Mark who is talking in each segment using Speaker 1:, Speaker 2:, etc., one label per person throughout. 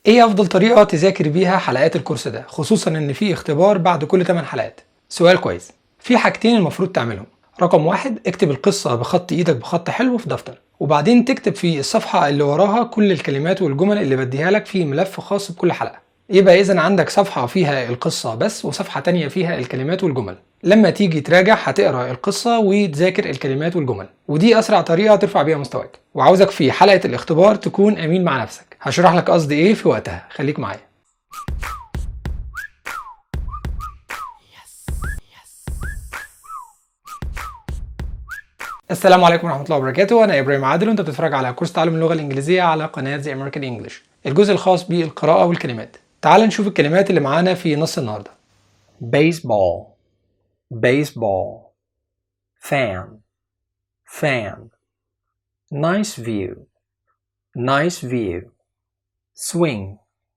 Speaker 1: ايه افضل طريقة تذاكر بيها حلقات الكورس ده خصوصا ان في اختبار بعد كل 8 حلقات سؤال كويس في حاجتين المفروض تعملهم رقم واحد اكتب القصة بخط ايدك بخط حلو في دفتر وبعدين تكتب في الصفحة اللي وراها كل الكلمات والجمل اللي بديها لك في ملف خاص بكل حلقة يبقى اذا عندك صفحة فيها القصة بس وصفحة تانية فيها الكلمات والجمل لما تيجي تراجع هتقرا القصة وتذاكر الكلمات والجمل ودي اسرع طريقة ترفع بيها مستواك وعاوزك في حلقة الاختبار تكون امين مع نفسك هشرح لك قصدي ايه في وقتها خليك معايا السلام عليكم ورحمة الله وبركاته أنا إبراهيم عادل وأنت بتتفرج على كورس تعلم اللغة الإنجليزية على قناة The American English الجزء الخاص بالقراءة والكلمات تعال نشوف الكلمات اللي معانا في نص النهاردة baseball baseball fan fan nice view nice view swing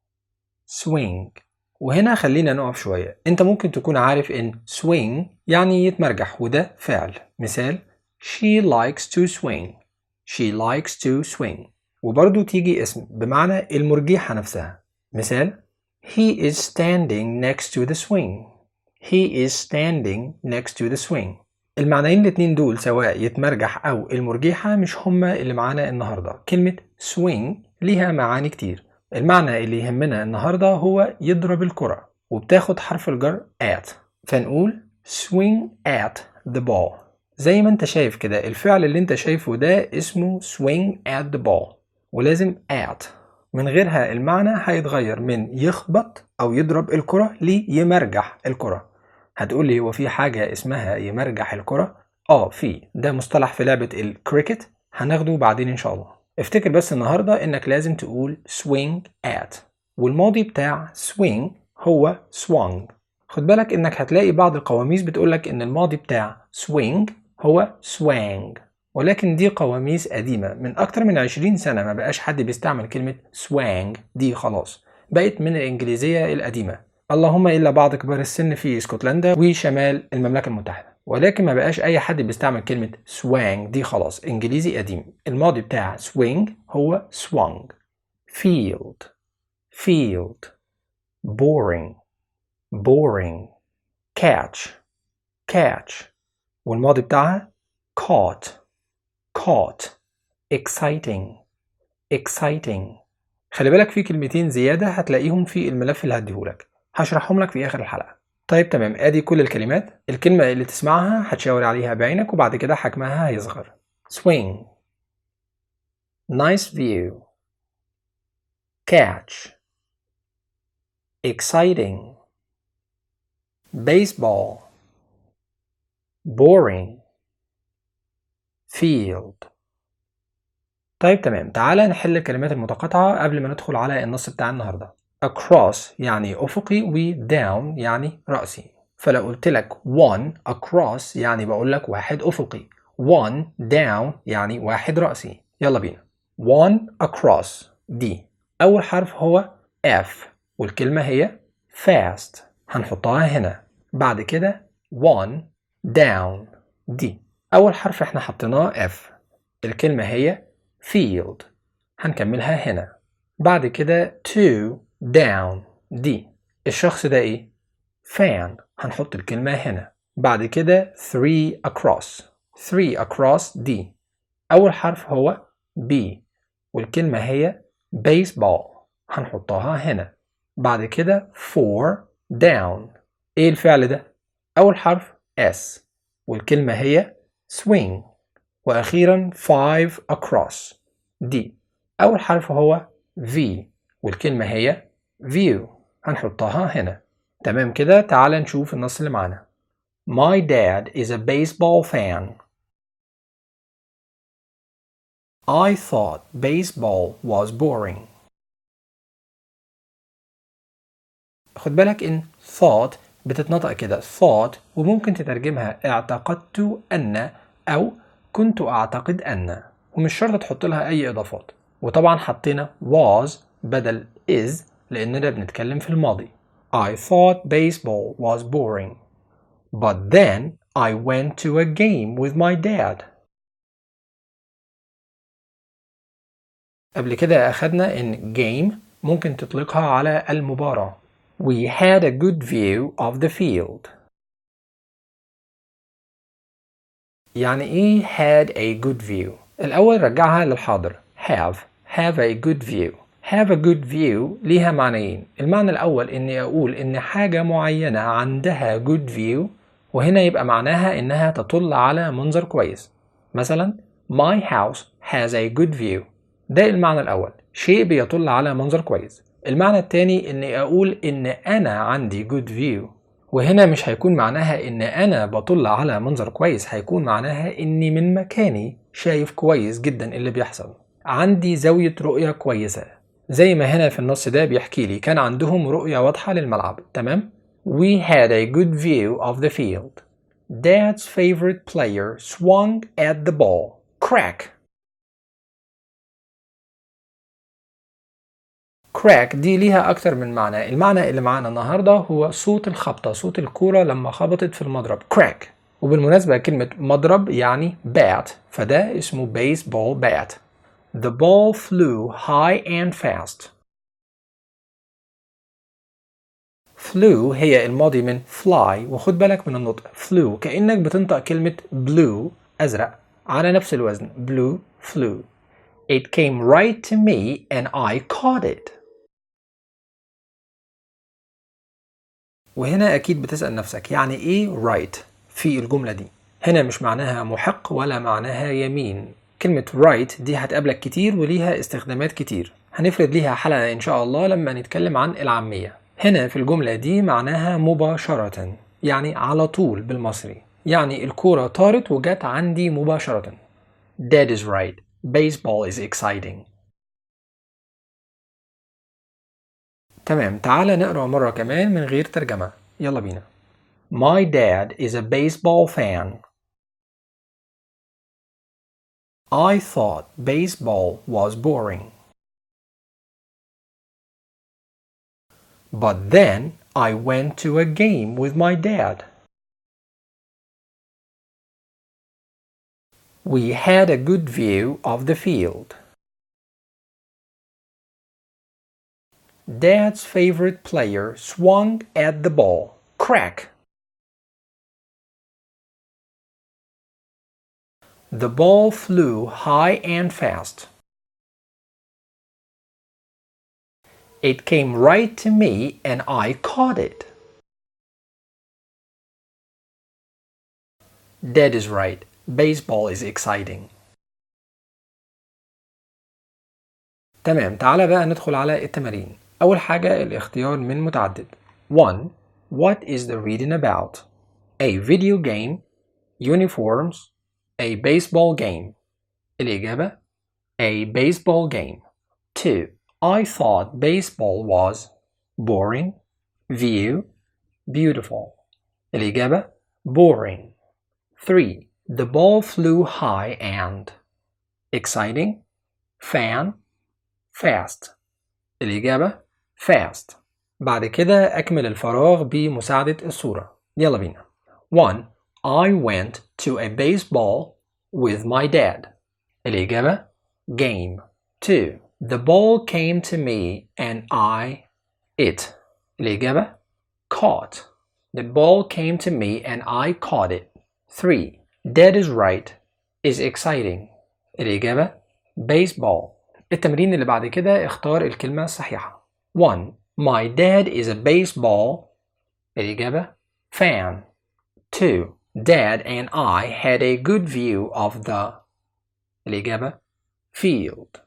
Speaker 1: swing وهنا خلينا نقف شوية انت ممكن تكون عارف ان swing يعني يتمرجح وده فعل مثال she likes to swing she likes to swing وبرضو تيجي اسم بمعنى المرجيحة نفسها مثال he is standing next to the swing he is standing next to the swing المعنيين الاتنين دول سواء يتمرجح أو المرجيحة مش هما اللي معانا النهاردة كلمة swing ليها معاني كتير المعنى اللي يهمنا النهاردة هو يضرب الكرة وبتاخد حرف الجر at فنقول swing at the ball زي ما انت شايف كده الفعل اللي انت شايفه ده اسمه swing at the ball ولازم at من غيرها المعنى هيتغير من يخبط أو يضرب الكرة ليمرجح الكرة هتقول لي هو في حاجة اسمها يمرجح الكرة؟ اه في ده مصطلح في لعبة الكريكت هناخده بعدين ان شاء الله افتكر بس النهاردة انك لازم تقول swing at والماضي بتاع swing هو swung خد بالك انك هتلاقي بعض القواميس بتقولك ان الماضي بتاع swing هو swang ولكن دي قواميس قديمة من أكتر من 20 سنة ما بقاش حد بيستعمل كلمة swang دي خلاص بقت من الإنجليزية القديمة اللهم إلا بعض كبار السن في اسكتلندا وشمال المملكة المتحدة ولكن ما بقاش أي حد بيستعمل كلمة swang دي خلاص إنجليزي قديم الماضي بتاع swing هو swung field field boring boring catch catch والماضي بتاعها caught caught exciting exciting خلي بالك في كلمتين زيادة هتلاقيهم في الملف اللي هديهولك هشرحهم لك في آخر الحلقة طيب تمام ادي كل الكلمات الكلمة اللي تسمعها هتشاور عليها بعينك وبعد كده حجمها هيصغر swing nice view catch exciting baseball boring field طيب تمام تعالى نحل الكلمات المتقاطعة قبل ما ندخل على النص بتاع النهاردة across يعني أفقي و down يعني رأسي فلو قلت لك one across يعني بقول لك واحد أفقي one down يعني واحد رأسي يلا بينا one across دي أول حرف هو F والكلمة هي fast هنحطها هنا بعد كده one down دي أول حرف احنا حطيناه F الكلمة هي field هنكملها هنا بعد كده two down دي الشخص ده ايه؟ fan هنحط الكلمة هنا بعد كده three across three across دي أول حرف هو B والكلمة هي baseball هنحطها هنا بعد كده four down ايه الفعل ده؟ أول حرف S والكلمة هي swing وأخيرا five across دي أول حرف هو V والكلمة هي view هنحطها هنا تمام كده تعال نشوف النص اللي معانا My dad is a baseball fan I thought baseball was boring خد بالك ان thought بتتنطق كده thought وممكن تترجمها اعتقدت أن أو كنت أعتقد أن ومش شرط تحط لها أي إضافات وطبعا حطينا was بدل is لأننا بنتكلم في الماضي I thought baseball was boring but then I went to a game with my dad قبل كده أخدنا إن game ممكن تطلقها على المباراة We had a good view of the field يعني ايه had a good view الأول رجعها للحاضر have have a good view have a good view ليها معنيين المعنى الأول إني أقول إن حاجة معينة عندها good view وهنا يبقى معناها إنها تطل على منظر كويس مثلا My house has a good view ده المعنى الأول شيء بيطل على منظر كويس المعنى التاني إني أقول إن أنا عندي good view وهنا مش هيكون معناها إن أنا بطل على منظر كويس هيكون معناها إني من مكاني شايف كويس جدا اللي بيحصل عندي زاوية رؤية كويسة زي ما هنا في النص ده بيحكي لي كان عندهم رؤية واضحة للملعب تمام We had a good view of the field Dad's favorite player swung at the ball crack crack دي ليها أكتر من معنى المعنى اللي معانا النهاردة هو صوت الخبطة صوت الكورة لما خبطت في المضرب crack وبالمناسبة كلمة مضرب يعني bat فده اسمه baseball bat The ball flew high and fast flew هي الماضي من fly وخد بالك من النطق flew كأنك بتنطق كلمة blue أزرق على نفس الوزن blue flew It came right to me and I caught it وهنا أكيد بتسأل نفسك يعني إيه right في الجملة دي هنا مش معناها محق ولا معناها يمين كلمة right دي هتقابلك كتير وليها استخدامات كتير هنفرد ليها حلقة إن شاء الله لما نتكلم عن العامية هنا في الجملة دي معناها مباشرة يعني على طول بالمصري يعني الكورة طارت وجت عندي مباشرة That is right Baseball is exciting تمام تعال نقرأ مرة كمان من غير ترجمة يلا بينا My dad is a baseball fan I thought baseball was boring But then I went to a game with my dad. We had a good view of the field. Dad's favorite player swung at the ball. Crack! The ball flew high and fast. It came right to me and I caught it. That is right. Baseball is exciting. تمام تعالى بقى ندخل على التمارين أول حاجة الاختيار من متعدد 1. What is the reading about? A video game Uniforms A baseball game الإجابة A baseball game 2. I thought baseball was boring view beautiful الإجابة boring 3. The ball flew high and exciting fan fast الإجابة fast بعد كده أكمل الفراغ بمساعدة الصورة يلا بينا 1. I went to a baseball with my dad الإجابة game 2. The ball came to me and I it الإجابة caught The ball came to me and I caught it 3. That is right is exciting الإجابة baseball التمرين اللي بعد كده اختار الكلمة الصحيحة 1. My dad is a baseball الإجابة fan 2. Dad and I had a good view of the الإجابة field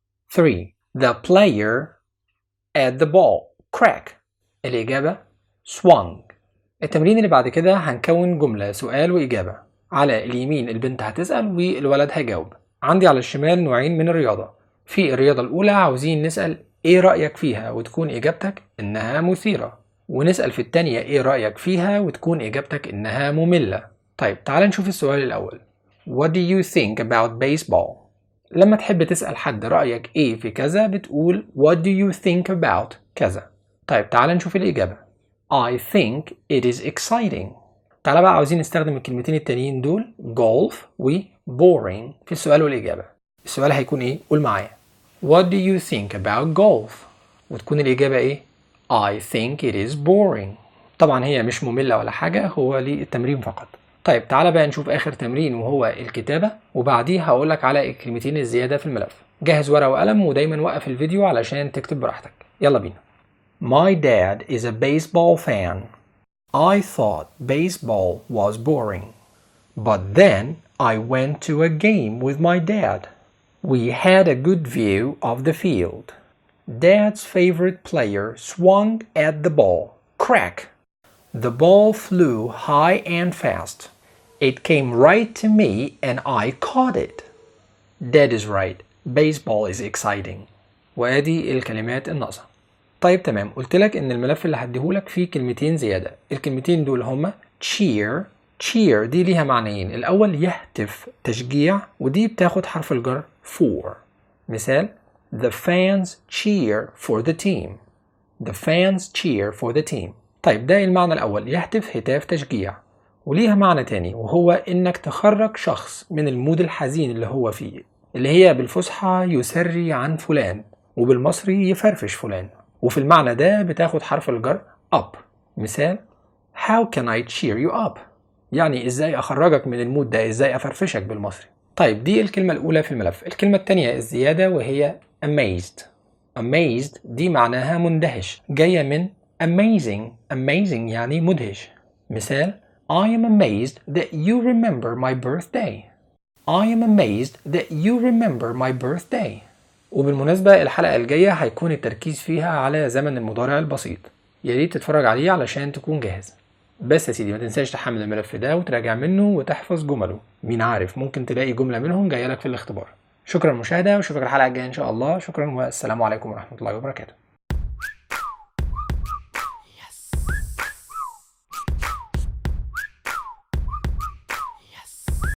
Speaker 1: 3. The player at the ball crack الإجابة swung التمرين اللي بعد كده هنكون جملة سؤال وإجابة على اليمين البنت هتسأل والولد هيجاوب عندي على الشمال نوعين من الرياضة في الرياضة الأولى عاوزين نسأل إيه رأيك فيها وتكون إجابتك إنها مثيرة ونسأل في التانية إيه رأيك فيها وتكون إجابتك إنها مملة طيب تعال نشوف السؤال الأول What do you think about baseball؟ لما تحب تسأل حد رأيك إيه في كذا بتقول What do you think about كذا طيب تعال نشوف الإجابة I think it is exciting تعال بقى عاوزين نستخدم الكلمتين التانيين دول golf و boring في السؤال والإجابة السؤال هيكون إيه؟ قول معايا What do you think about golf? وتكون الإجابة إيه؟ I think it is boring طبعا هي مش مملة ولا حاجة هو للتمرين فقط طيب تعالى بقى نشوف آخر تمرين وهو الكتابة وبعديه هقولك على الكلمتين الزيادة في الملف جهز ورقة وقلم ودايما وقف الفيديو علشان تكتب براحتك يلا بينا My dad is a baseball fan I thought baseball was boring But then I went to a game with my dad We had a good view of the field Dad's favorite player swung at the ball. Crack! The ball flew high and fast. It came right to me and I caught it. Dad is right. Baseball is exciting. وادي الكلمات الناقصة. طيب تمام قلت لك ان الملف اللي هديهولك فيه كلمتين زيادة. الكلمتين دول هما cheer cheer دي ليها معنيين. الأول يهتف تشجيع ودي بتاخد حرف الجر for. مثال The fans cheer for the team. The fans cheer for the team. طيب ده المعنى الأول يهتف هتاف تشجيع وليها معنى تاني وهو إنك تخرج شخص من المود الحزين اللي هو فيه اللي هي بالفصحى يسري عن فلان وبالمصري يفرفش فلان وفي المعنى ده بتاخد حرف الجر up مثال How can I cheer you up؟ يعني إزاي أخرجك من المود ده إزاي أفرفشك بالمصري طيب دي الكلمة الأولى في الملف الكلمة التانية الزيادة وهي amazed amazed دي معناها مندهش جاية من amazing amazing يعني مدهش مثال I am amazed that you remember my birthday I am amazed that you remember my birthday وبالمناسبة الحلقة الجاية هيكون التركيز فيها على زمن المضارع البسيط يا ريت تتفرج عليه علشان تكون جاهز بس يا سيدي ما تنساش تحمل الملف ده وتراجع منه وتحفظ جمله مين عارف ممكن تلاقي جملة منهم جاية لك في الاختبار شكرا للمشاهدة واشوفك الحلقة الجاية إن شاء الله شكرا والسلام عليكم ورحمة الله وبركاته